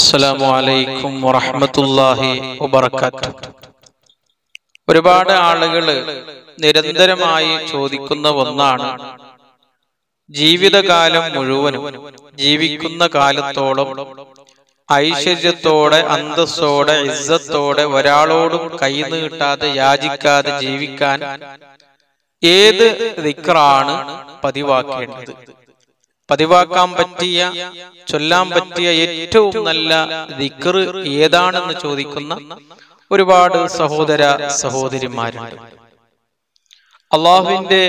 അസ്സലാമു അലൈക്കും വറഹ്മത്തുള്ളാഹി വബറകാതുഹു ഒരുപാട് ആളുകൾ നിരന്തരമായി ചോദിക്കുന്ന ഒന്നാണ് ജീവിതകാലം മുഴുവനും ജീവിക്കുന്ന കാലത്തോളം ഐശ്വര്യത്തോടെ അന്തസ്സോടെ ഇസ്സത്തോടെ ഒരാളോടും കൈനീട്ടാതെ യാചിക്കാതെ ജീവിക്കാൻ ഏത് ദിക്റാണ് പതിവാക്കേണ്ടത് പതിവാക്കാൻ പറ്റിയ ചൊല്ലാൻ പറ്റിയ ഏറ്റവും നല്ല ദിക്റ് ഏതാണെന്ന് ചോദിക്കുന്ന ഒരുപാട് സഹോദര സഹോദരിമാരുണ്ട് അള്ളാഹുവിന്റെ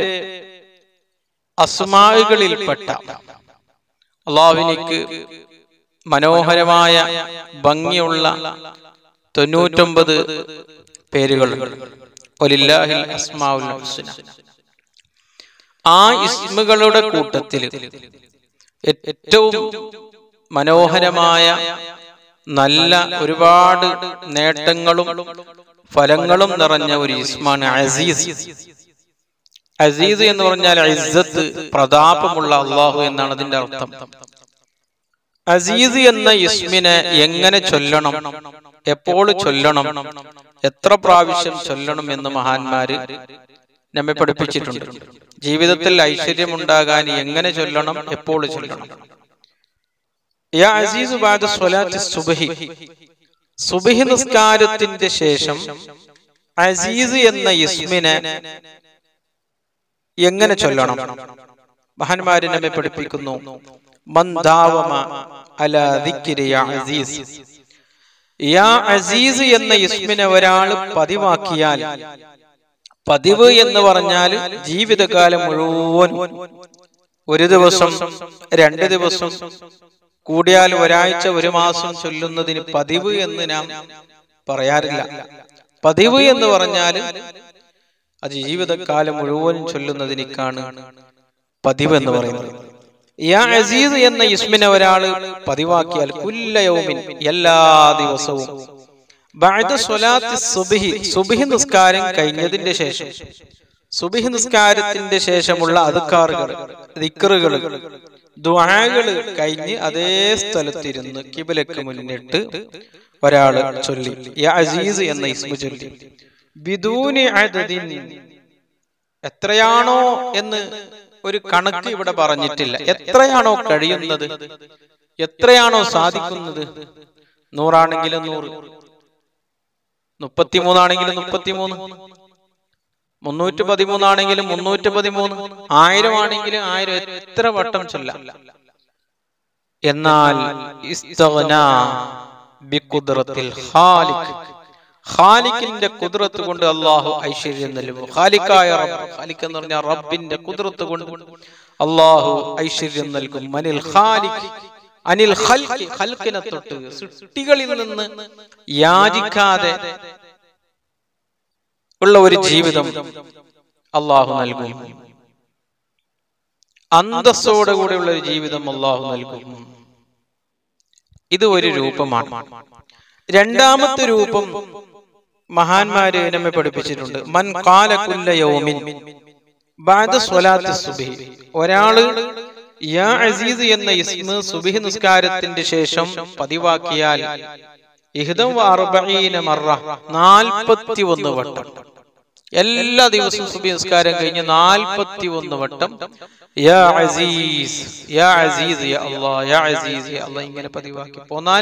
അസ്മാകളിൽപ്പെട്ട അള്ളാഹുവിനിക്ക് മനോഹരമായ ഭംഗിയുള്ള തൊണ്ണൂറ്റൊമ്പത് പേരുകളുണ്ട് ഒലില്ലാഹിൽ അസ്മാഉൽ ഹുസ്ന ആ ഇസ്മുകളുടെ കൂട്ടത്തിൽ ഏറ്റവും മനോഹരമായ നല്ല ഒരുപാട് നേട്ടങ്ങളും ഫലങ്ങളും നിറഞ്ഞ ഒരു ഇസ്മാണ് അസീസ് അസീസ് എന്ന് പറഞ്ഞാൽ ഇസ്സത്ത് പ്രതാപമുള്ള അള്ളാഹു എന്നാണ് അതിന്റെ അർത്ഥം അസീസ് എന്ന ഇസ്മിനെ എങ്ങനെ ചൊല്ലണം എപ്പോൾ ചൊല്ലണം എത്ര പ്രാവശ്യം ചൊല്ലണം എന്ന് മഹാന്മാര് നമ്മെ പഠിപ്പിച്ചിട്ടുണ്ട് ജീവിതത്തിൽ ഐശ്വര്യമുണ്ടാകാൻ എങ്ങനെ ചൊല്ലണം എപ്പോൾ ചൊല്ലണം യാ അസീസ് ബാദ സ്വലാത്തി സുബഹി സുബഹി നിസ്കാരത്തിന്റെ ശേഷം അസീസ് എന്ന ഇസ്മിനെ എങ്ങനെ ചൊല്ലണം മഹാന്മാര് നമ്മെ പഠിപ്പിക്കുന്നു മന്ദാവമ അല ദിക്രി യാ അസീസ് യാ അസീസ് എന്ന ഇസ്മിനെ ഒരാൾ പതിവാക്കിയാൽ പതിവ് എന്ന് പറഞ്ഞാൽ ജീവിതകാലം മുഴുവൻ ഒരു ദിവസം രണ്ട് ദിവസം കൂടിയാൽ ഒരാഴ്ച ഒരു മാസം ചൊല്ലുന്നതിന് പതിവ് എന്ന് നാം പറയാറില്ല പതിവ് എന്ന് പറഞ്ഞാൽ അത് ജീവിതകാലം മുഴുവൻ ചൊല്ലുന്നതിനേക്കാണ് പതിവ് എന്ന് പറയുന്നത് യാ അസീസ് എന്ന ഇസ്മിനെ ഒരാൾ പതിവാക്കിയാൽ കുല്ലയൗമിൻ എല്ലാ ദിവസവും ബഅദ സ്വലാത്തി സുബ്ഹി സുബ്ഹി നിസ്കാരം കഴിഞ്ഞതിന്റെ ശേഷം സുബ്ഹി നിസ്കാരത്തിന്റെ ശേഷമുള്ള അദ്കാറുകൾ ദിക്റുകൾ ദുആകൾ കഴിഞ്ഞ് അതേ സ്ഥലത്തിരുന്ന് കിബിലക്ക് മുന്നിട്ട് ഒരാള് ചൊല്ലി യാ അസീസ് എന്ന ഇസ്മു ചൊല്ലി ബിദൂനി അദദിൻ എത്രയാണോ എന്ന് ഒരു കണക്ക് ഇവിടെ പറഞ്ഞിട്ടില്ല എത്രയാണോ കഴിയുന്നത് എത്രയാണോ സാധിക്കുന്നത് നൂറാണെങ്കിലും നൂറ് മുപ്പത്തിമൂന്നാണെങ്കിലും മുപ്പത്തിമൂന്ന് മുന്നൂറ്റി പതിമൂന്നാണെങ്കിലും മുന്നൂറ്റി പതിമൂന്ന് ആയിരം ആണെങ്കിലും ആയിരം എത്ര വട്ടം ചൊല്ലാം എന്നാൽ ഖാലിക്കിന്റെ കുതിരത്ത് കൊണ്ട് അള്ളാഹു ഐശ്വര്യം നൽകും ഖാലിക്കായ റബ്ബ് ഖാലിക്ക് എന്ന് പറഞ്ഞാൽ റബ്ബിന്റെ കുതിരത്ത് കൊണ്ട് അള്ളാഹു ഐശ്വര്യം നൽകും മനിൽ ഖാലിക് അനിൽ ഖൽഖി ഖൽഖിനെ തൊട്ട് സൃഷ്ടികളിൽ നിന്ന് യാചിക്കാതെ ഉള്ള ഒരു ജീവിതം അള്ളാഹു നൽകും അന്തസ്സോടെ കൂടെയുള്ള ഒരു ജീവിതം അള്ളാഹു നൽകും ഇത് ഒരു രൂപമാണ് രണ്ടാമത്തെ രൂപം മഹാന്മാര് നമ്മെ പഠിപ്പിച്ചിട്ടുണ്ട് മൻ കാല കുല്ല യൗമിൻ ബാദ സ്വലാത്തി സുബ്ഹി ഒരാള് യാ അസീസ് എന്ന ഇസ്മ സുബിഹി നിസ്കാരത്തിന്റെ ശേഷം പതിവാക്കിയാൽ ഇഹ്ദം അർബഈന മറ നാൽപ്പത്തി ഒന്ന് വട്ടം എല്ലാ ദിവസവും സുബി നിസ്കാരം കഴിഞ്ഞ് നാൽപ്പത്തി ഒന്ന് വട്ടം യാ അസീസ് യാ അസീസ് യാ അല്ലാഹ് യാ അസീസ് യാ അല്ലാഹ് ഇങ്ങനെ പതിവാക്കി പോന്നാൽ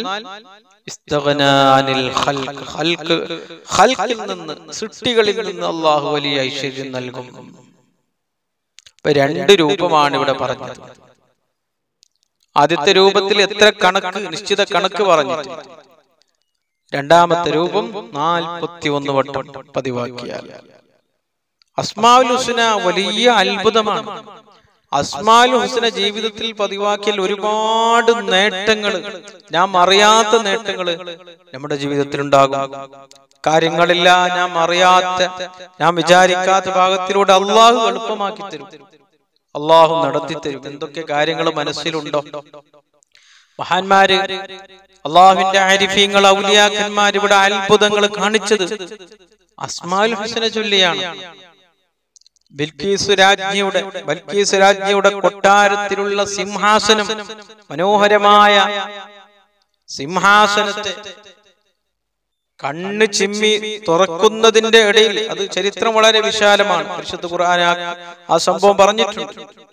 ഖൽക്കിൽ നിന്ന് സൃഷ്ടികളിൽ നിന്ന് അള്ളാഹു വലിയ ഐശ്വര്യം നൽകും ഇപ്പൊ രണ്ട് രൂപമാണ് ഇവിടെ പറഞ്ഞത് ആദ്യത്തെ രൂപത്തിൽ എത്ര കണക്ക് നിശ്ചിത കണക്ക് പറഞ്ഞിട്ട് രണ്ടാമത്തെ രൂപം നാൽപ്പത്തി ഒന്ന് വട്ടം പതിവാക്കിയാൽ അസ്മാവുൽ ഹുസ്ന വലിയ അത്ഭുതമാണ് അസ്മാൽ ഹുസ്ന ജീവിതത്തിൽ പതിവാക്കിയാൽ ഒരുപാട് നേട്ടങ്ങൾ നാം അറിയാത്ത നേട്ടങ്ങൾ നമ്മുടെ ജീവിതത്തിൽ ഉണ്ടാകും കാര്യങ്ങളെല്ലാം നാം അറിയാത്ത നാം വിചാരിക്കാത്ത ഭാഗത്തിലൂടെ അള്ളാഹു എളുപ്പമാക്കി തരും അള്ളാഹു നടത്തി തരും എന്തൊക്കെ കാര്യങ്ങൾ മനസ്സിലുണ്ടോ മഹാന്മാര് അള്ളാഹുവിന്റെ ആരിഫ്യങ്ങൾ ഔലിയാക്കന്മാർ ഇവിടെ അത്ഭുതങ്ങൾ കാണിച്ചത് അസ്മാൽ ഹുസന ചൊല്ലിയാണ് ബിൽക്കീസ് രാജ്ഞിയുടെ ബൽക്കീസ് രാജ്ഞിയുടെ കൊട്ടാരത്തിലുള്ള സിംഹാസനം മനോഹരമായ സിംഹാസനത്തെ കണ്ണ് ചിമ്മി തുറക്കുന്നതിന്റെ ഇടയിൽ അത് ചരിത്രം വളരെ വിശാലമാണ് പരിശുദ്ധ ഖുർആൻ ആ- ആ സംഭവം പറഞ്ഞിട്ടുണ്ട്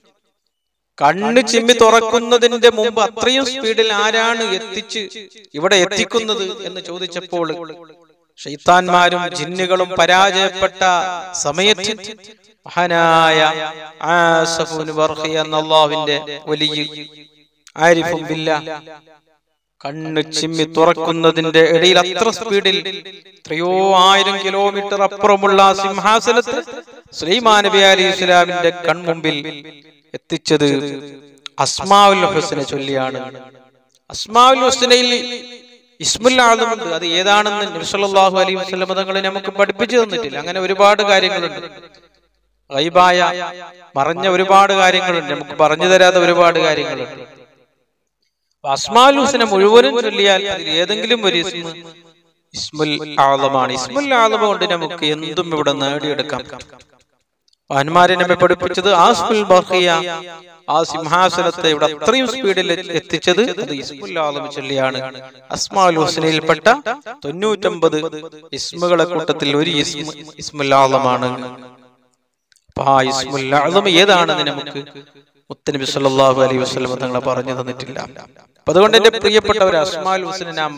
കണ്ണ് ചിമ്മി തുറക്കുന്നതിന്റെ മുമ്പ് അത്രയും സ്പീഡിൽ ആരാണ് എത്തിച്ച് ഇവിടെ എത്തിക്കുന്നത് എന്ന് ചോദിച്ചപ്പോൾ ഷെയ്ത്താന്മാരും ജിന്നുകളും പരാജയപ്പെട്ട സമയത്ത് മഹാനായ ആസഫുൻ ബർഖി എന്ന അള്ളാഹുവിന്റെ വലിയ ആരിഫും ബില്ലാ കണ്ണ് ചിമ്മി തുറക്കുന്നതിന്റെ ഇടയിൽ അത്ര സ്പീഡിൽ എത്രയോ ആയിരം കിലോമീറ്റർ അപ്പുറമുള്ള ആ സിംഹാസനത്ത് സുലൈമാൻ നബി അലി ഇസ്ലാമിന്റെ കൺമുമ്പിൽ എത്തിച്ചത് അസ്മാവുൽ ഹുസനെ ചൊല്ലിയാണ് അസ്മാവുൽ ഹുസനയിൽ ഇസ്മുൽ ആളുമുണ്ട് അത് ഏതാണെന്ന് നബിസല്ലാഹു അലൈഹി വസല്ലം തങ്ങൾ നമുക്ക് പഠിപ്പിച്ചു തന്നിട്ടില്ല അങ്ങനെ ഒരുപാട് കാര്യങ്ങളുണ്ട് ഗൈബായ മറഞ്ഞ ഒരുപാട് കാര്യങ്ങളുണ്ട് നമുക്ക് പറഞ്ഞു തരാത്ത ഒരുപാട് കാര്യങ്ങളുണ്ട് അപ്പൊ അസ്മാൽ ഹുസനെ മുഴുവനും ചൊല്ലിയാൽ അതിൽ ഏതെങ്കിലും ഒരു ഇസ്മ ഇസ്മുൽ ആളമാണ് ഇസ്മുൽ ആളമ കൊണ്ട് നമുക്ക് എന്തും ഇവിടെ നേടിയെടുക്കാം മഹാന്മാരെ നമ്മെ പഠിപ്പിച്ചത് ആസ്മുൽ ബർഹിയ ആ സിംഹാസനത്തെ ഇവിടെ അത്രയും സ്പീഡിൽ എത്തിച്ചത് അത് ഇസ്മുൽ ആലം ചൊല്ലിയാണ് അസ്മാൽ ഹുസനയിൽപ്പെട്ട തൊണ്ണൂറ്റമ്പത് ഇസ്മുകളെ കൂട്ടത്തിൽ ഒരു ഇസ്മ ഇസ്മുൽ ആലമാണ് അപ്പൊ ആ ഇസ്മുൽ ആലം ഏതാണെന്ന് നമുക്ക് മുത്തനബി സല്ലല്ലാഹു അലൈഹി വസല്ലം തങ്ങളെ പറഞ്ഞു തന്നിട്ടില്ല അപ്പൊ അതുകൊണ്ട് എന്റെ പ്രിയപ്പെട്ടവർ അസ്മാൽ ഹുസനെ നാം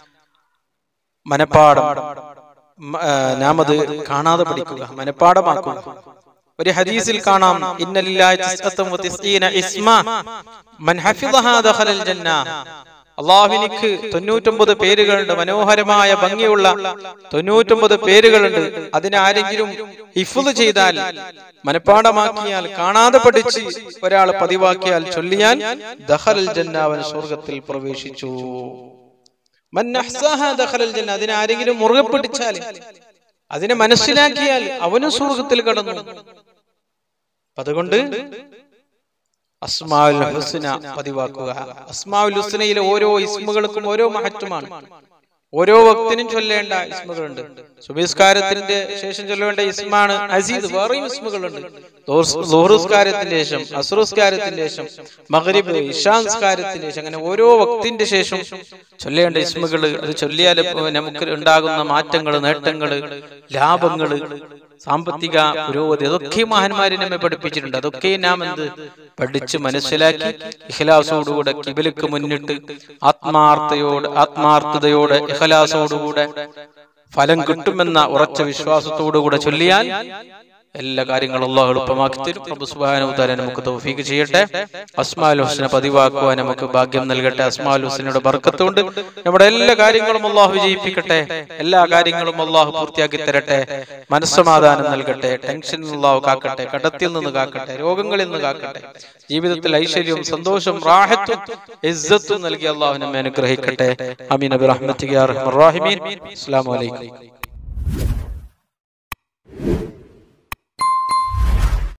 മനപ്പാടം മ- ആ, നാം അത് കാണാതെ പഠിക്കുക മനപ്പാടമാക്കുക ഒരു ഹദീസിൽ കാണാം ഇന്നലില്ലാഹി തിസ്അത്തും വതിസ്ഈന ഇസ്മ മൻ ഹഫിളഹാ ദഖലൽ ജന്ന അള്ളാഹുവിനിക്ക് തൊണ്ണൂറ്റൊമ്പത് പേരുകളുണ്ട് മനോഹരമായ ഭംഗിയുള്ള തൊണ്ണൂറ്റൊമ്പത് പേരുകളുണ്ട് അതിനെ ആരെങ്കിലും ഹിഫുദ് ചെയ്താൽ മനഃപ്പാടമാക്കിയാൽ കാണാതെ പഠിച്ച് ഒരാൾ പതിവാക്കിയാൽ ചൊല്ലിയാൽ ദഹലൽ ജന്ന അവൻ സ്വർഗത്തിൽ പ്രവേശിച്ചു മൻ അഹ്സാഹ ദഖലൽ ജന്ന അതിനെ ആരെങ്കിലും മുറുകെ പിടിച്ചാൽ അതിനെ മനസ്സിലാക്കിയാൽ അവനും സ്വർഗത്തിൽ കടന്നു അപ്പൊ അതുകൊണ്ട് അസ്മാഉൽ ഹുസ്ന പതിവാക്കുക അസ്മാഉൽ ഹുസ്നയിലെ ഓരോ ഇസ്മുകൾക്കും ഓരോ മഹത്വമാണ് ഓരോ വക്തിനും ചൊല്ലേണ്ട ഇസ്മുകളുണ്ട് സുബിസ്കാരത്തിന്റെ ശേഷം ചൊല്ലേണ്ട ഇസ്മാണ് അസീദ് വേറെയും ഇസ്മുകളുണ്ട് ലോഹറുസ്കാരത്തിന്റെ ശേഷം അസുറുസ്കാരത്തിന്റെ ശേഷം മഗ്രിബ് ഇഷാൻസ്കാരത്തിന്റെ ശേഷം അങ്ങനെ ഓരോ വക്തിന്റെ ശേഷം ചൊല്ലേണ്ട ഇസ്മുകൾ അത് ചൊല്ലിയാൽ ഇപ്പൊ നമുക്ക് ഉണ്ടാകുന്ന മാറ്റങ്ങൾ നേട്ടങ്ങൾ ലാഭങ്ങൾ സാമ്പത്തിക പുരോഗതി അതൊക്കെ മഹാന്മാരെ നമ്മെ പഠിപ്പിച്ചിട്ടുണ്ട് അതൊക്കെ നാം എന്ത് പഠിച്ച് മനസ്സിലാക്കി ഇഖലാസോടുകൂടെ കിബിലേക്ക് മുന്നിട്ട് ആത്മാർത്ഥയോട് ആത്മാർത്ഥതയോടെ ഇഖലാസോടുകൂടെ ഫലം കിട്ടുമെന്ന ഉറച്ച വിശ്വാസത്തോടുകൂടെ ചൊല്ലിയാൽ എല്ലാ കാര്യങ്ങളും അള്ളാഹു എളുപ്പമാക്കി തരും പ്രഭു സുബ്ഹാനഹു തആല നമുക്ക് തൗഫീക്ക് ചെയ്യട്ടെ അസ്മാൽ ഹുസ്ന പതിവാക്കുവാൻ നമുക്ക് ഭാഗ്യം നൽകട്ടെ അസ്മാൽ ഹുസ്നയുടെ ബർക്കത്തുകൊണ്ട് നമ്മുടെ എല്ലാ കാര്യങ്ങളും അള്ളാഹു വിജയിപ്പിക്കട്ടെ എല്ലാ കാര്യങ്ങളും അള്ളാഹു പൂർത്തിയാക്കി തരട്ടെ മനസ്സമാധാനം നൽകട്ടെ ടെൻഷൻ അള്ളാഹു കാക്കട്ടെ കടത്തിൽ നിന്ന് കാക്കട്ടെ രോഗങ്ങളിൽ നിന്ന് കാക്കട്ടെ ജീവിതത്തിൽ ഐശ്വര്യവും സന്തോഷവും റാഹത്തും ഇസ്സത്തും നൽകി അള്ളാഹു നമ്മെ അനുഗ്രഹിക്കട്ടെ അമീൻ അബി റഹ്മത്തിക അസ്സലാമു അലൈക്കും